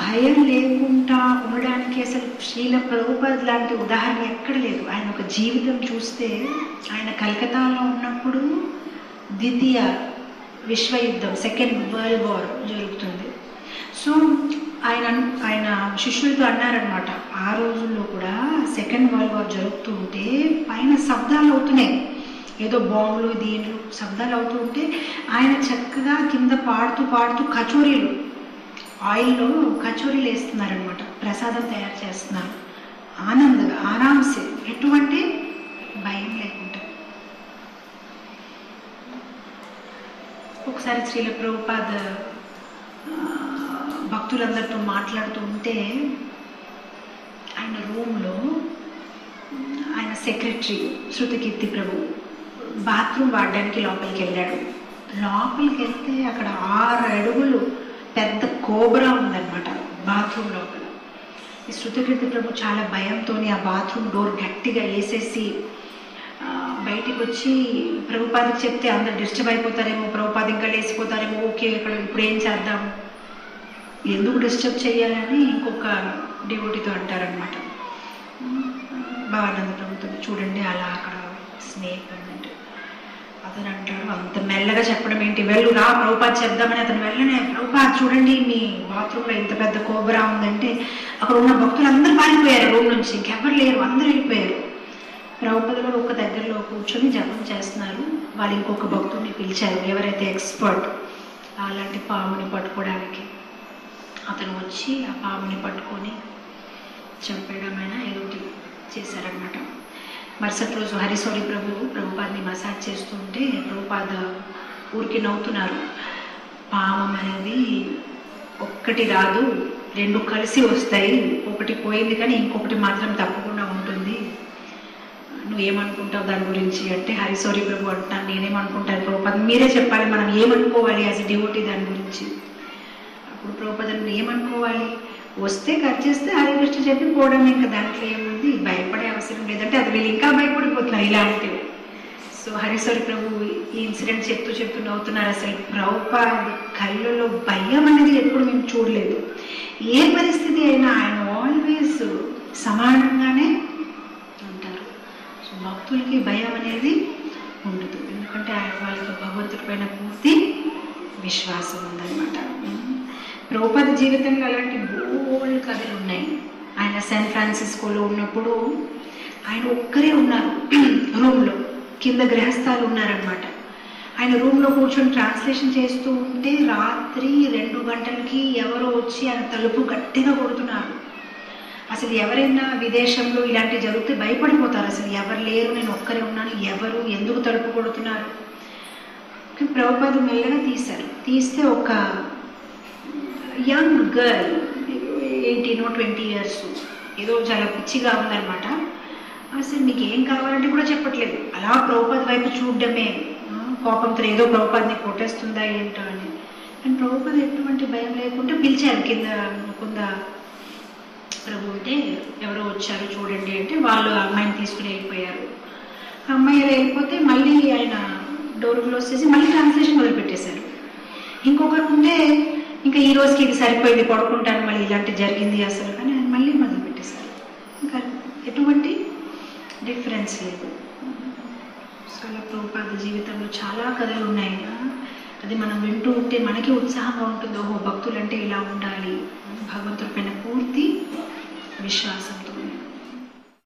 భయం లేకుండా ఉండడానికి అసలు శ్రీల ప్రభుపద్ లాంటి ఉదాహరణ ఎక్కడ లేదు ఆయన ఒక జీవితం చూస్తే ఆయన కలకత్తాలో ఉన్నప్పుడు ద్వితీయ విశ్వయుద్ధం సెకండ్ వరల్డ్ వార్ జరుగుతుంది సో ఆయన అన్- ఆయన శిష్యులతో అన్నారనమాట ఆ రోజుల్లో కూడా సెకండ్ వరల్డ్ వార్ జరుగుతూ ఉంటే పైన శబ్దాలు అవుతున్నాయి ఏదో బాంబులు దీంట్లు శబ్దాలు అవుతూ ఉంటే ఆయన చక్కగా కింద పాడుతూ పాడుతూ కచోరీలు ఆయిల్లో కచోరీలు వేస్తున్నారనమాట ప్రసాదం తయారు చేస్తున్నారు ఆనందంగా ఆరాంసే ఎటువంటి భయం లేకుండా ఒకసారి శ్రీల ప్రభుపాద ఆ, భక్తులందరితో మాట్లాడుతూ ఉంటే ఆయన రూమ్లో ఆయన సెక్రటరీ శృతకీర్తి ప్రభు బాత్రూమ్ వాడడానికి లోపలికి వెళ్ళాడు లోపలికి వెళ్తే అక్కడ ఆరు అడుగులు పెద్ద కోబ్రా ఉందన్నమాట బాత్రూమ్ లోపల ఈ శృతకీర్తి ప్రభు చాలా భయంతో ఆ బాత్రూమ్ డోర్ గట్టిగా వేసేసి ఆ, బయటికి వచ్చి ప్రభుపాదికి చెప్తే అందరు డిస్టర్బ్ అయిపోతారేమో ప్రభుపాది ఇంకా లేచిపోతారేమో ఓకే ఇక్కడ ఇప్పుడు ఏం చేద్దాం ఎందుకు డిస్టర్బ్ చేయాలని ఇంకొక డివోటీతో అంటారనమాట భవానంద ప్రభుత్వం చూడండి అలా అక్కడ స్నేక్ ఉందంటే అతను అంటాడు అంత మెల్లగా చెప్పడం ఏంటి వెళ్ళు రా ప్రభుపాద్ చెప్దామని అతను వెళ్ళనే ప్రభుపాద్ చూడండి మీ బాత్రూంలో ఇంత పెద్ద కోబరా ఉందంటే అక్కడ ఉన్న భక్తులు అందరూ పారిపోయారు రూమ్ నుంచి ఇంకెవ్వరు లేరు అందరూ వెళ్ళిపోయారు ప్రభుపదలో ఒక దగ్గరలో కూర్చొని జపం చేస్తున్నారు వాళ్ళు ఇంకొక భక్తుడిని పిలిచారు ఎవరైతే ఎక్స్పర్ట్ అలాంటి పాముని పట్టుకోవడానికి అతను వచ్చి ఆ పాముని పట్టుకొని చంపేయడమైనా ఏదో ఒకటి చేశారనమాట మరుసటి రోజు హరిశౌరి ప్రభు ప్రభుపాద్ని మసాజ్ చేస్తూ ఉంటే ప్రభుపాద ఊరికి నవ్వుతున్నారు పామం అనేది ఒక్కటి రాదు రెండు కలిసి వస్తాయి ఒకటి పోయింది కానీ ఇంకొకటి మాత్రం తప్పకుండా ఉంటుంది నువ్వు ఏమనుకుంటావు దాని గురించి అంటే హరిశౌరి ప్రభు అంటున్నాను నేనేమనుకుంటాను ప్రభుపాద మీరే చెప్పాలి మనం ఏమనుకోవాలి యాజ్ డివోటీ దాని గురించి అప్పుడు ప్రభుపద నువ్వు ఏమనుకోవాలి వస్తే కట్ చేస్తే హరే కృష్ణ చెప్పి పోవడం ఇంకా దాంట్లో ఏముంది భయపడే అవసరం లేదంటే అది వీళ్ళు ఇంకా భయపడిపోతున్నారు ఇలాంటివి సో హరిశ్వరి ప్రభు ఈ ఇన్సిడెంట్ చెప్తూ చెప్తూ నవ్వుతున్నారు అసలు ప్రభుపాద్ కళ్ళలో భయం అనేది ఎప్పుడు మేము చూడలేదు ఏ పరిస్థితి అయినా ఆయన ఆల్వేస్ సమానంగానే ఉంటారు సో భక్తులకి భయం అనేది ఉండదు ఎందుకంటే ఆయన వాళ్ళకి భగవంతుడి పైన పూర్తి విశ్వాసం ఉందన్నమాట ప్రభుపాద జీవితంలో అలాంటి బోల్డ్ కథలు ఉన్నాయి ఆయన శాన్ ఫ్రాన్సిస్కోలో ఉన్నప్పుడు ఆయన ఒక్కరే ఉన్నారు రూమ్లో కింద గ్రహస్థాలు ఉన్నారనమాట ఆయన రూమ్లో కూర్చొని ట్రాన్స్లేషన్ చేస్తూ ఉంటే రాత్రి రెండు గంటలకి ఎవరో వచ్చి ఆయన తలుపు గట్టిగా కొడుతున్నారు అసలు ఎవరైనా విదేశంలో ఇలాంటివి జరిగితే భయపడిపోతారు అసలు ఎవరు లేరు నేను ఒక్కరే ఉన్నాను ఎవరు ఎందుకు తలుపు కొడుతున్నారు ప్రభుపాద మెల్లగా తీశారు తీస్తే ఒక young girl eighteen twenty years ఏదో చాలా పిచ్చిగా ఉందన్నమాట అసలు మీకు ఏం కావాలంటే కూడా చెప్పట్లేదు అలా ప్రభుపాద్ వైపు చూడడమే ఆ, కోపంతో ఏదో ప్రభుపాద్ని కొట్టేస్తుందా ఏంటో అని కానీ ప్రభుపాద్ ఎటువంటి భయం లేకుండా పిలిచారు కింద కుంద ప్రభు అంటే ఎవరో వచ్చారు చూడండి అంటే వాళ్ళు ఆ అమ్మాయిని తీసుకుని వెళ్ళిపోయారు ఆ అమ్మాయి అలా వెళ్ళిపోతే మళ్ళీ ఆయన డోర్ క్లోజ్ చేసి మళ్ళీ ట్రాన్స్లేషన్ మొదలుపెట్టేశారు ఇంకొకరు ఉంటే ఇంకా ఈ రోజుకి ఇది సరిపోయింది పడుకుంటాను మళ్ళీ ఇలాంటి జరిగింది అసలు కానీ ఆయన మళ్ళీ మొదలు పెట్టేశారు ఇంకా ఎటువంటి డిఫరెన్స్ లేదు సో అలా ప్రభుపాద జీవితంలో చాలా కథలు ఉన్నాయి అది మనం వింటూ ఉంటే మనకి ఉత్సాహంగా ఉంటుంది ఓహో భక్తులంటే ఇలా ఉండాలి భగవంతుడి పైన పూర్తి విశ్వాసంతో